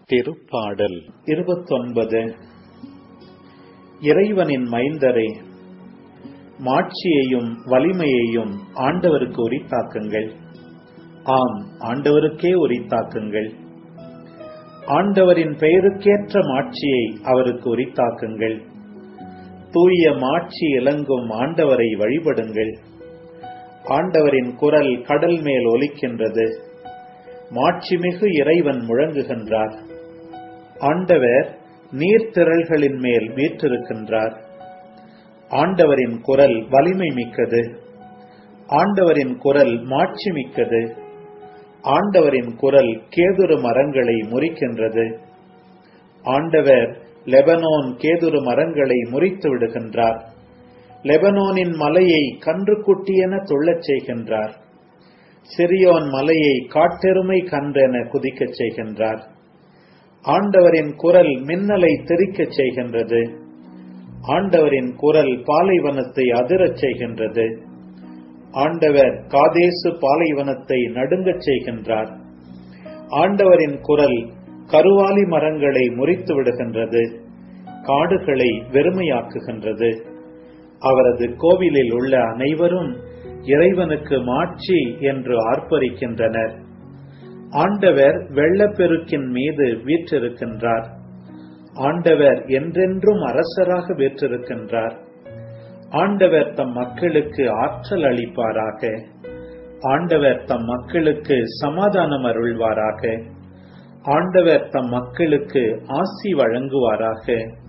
திருப்பாடல் இருபத்தொன்பது இறைவனின் மைந்தரே மாட்சியையும் வலிமையையும் ஆண்டவருக்கு உரித்தாக்குங்கள் ஆம் ஆண்டவருக்கே உரித்தாக்குங்கள் ஆண்டவரின் பெயருக்கேற்ற மாட்சியை அவருக்கு உரித்தாக்குங்கள் தூய மாட்சி இலங்கும் ஆண்டவரை வழிபடுங்கள் ஆண்டவரின் குரல் கடல் மேல் ஒலிக்கின்றது மாட்சிமிகு இறைவன் முழங்குகின்றார் ஆண்டவர் நீர்த்திரள்களின் மேல் வீற்றிருக்கின்றார் ஆண்டவரின் குரல் வலிமை மிக்கது ஆண்டவரின் குரல் மாட்சி மிக்கது ஆண்டவரின் குரல் கேதுரு மரங்களை முறிக்கின்றது ஆண்டவர் லெபனோன் கேதுரு மரங்களை முறித்து விடுகின்றார் லெபனோனின் மலையை கன்றுக்குட்டியென துள்ளச் செய்கின்றார் சிறியோன் மலையை காட்டெருமை கன்றென குதிக்கச் செய்கின்றார் ஆண்டவரின் குரல் மின்னலை தெரிக்கச் செய்கின்றது ஆண்டவரின் குரல் பாலைவனத்தை அதிரச் செய்கின்றது ஆண்டவர் காதேசு பாலைவனத்தை நடுங்கச் செய்கின்றார் ஆண்டவரின் குரல் கருவாலி மரங்களை முறித்து விடுகின்றது காடுகளை வெறுமையாக்குகின்றது அவரது கோவிலில் உள்ள அனைவரும் இறைவனுக்கு மாட்சி என்று ஆர்ப்பரிக்கின்றனர் ஆண்டவர் வெள்ளப்பெருக்கின் மீது வீற்றிருக்கின்றார் ஆண்டவர் என்றென்றும் அரசராக வீற்றிருக்கின்றார் ஆண்டவர் தம் மக்களுக்கு ஆற்றல் அளிப்பாராக ஆண்டவர் தம் மக்களுக்கு சமாதானம் அருள்வாராக ஆண்டவர் தம் மக்களுக்கு ஆசி வழங்குவாராக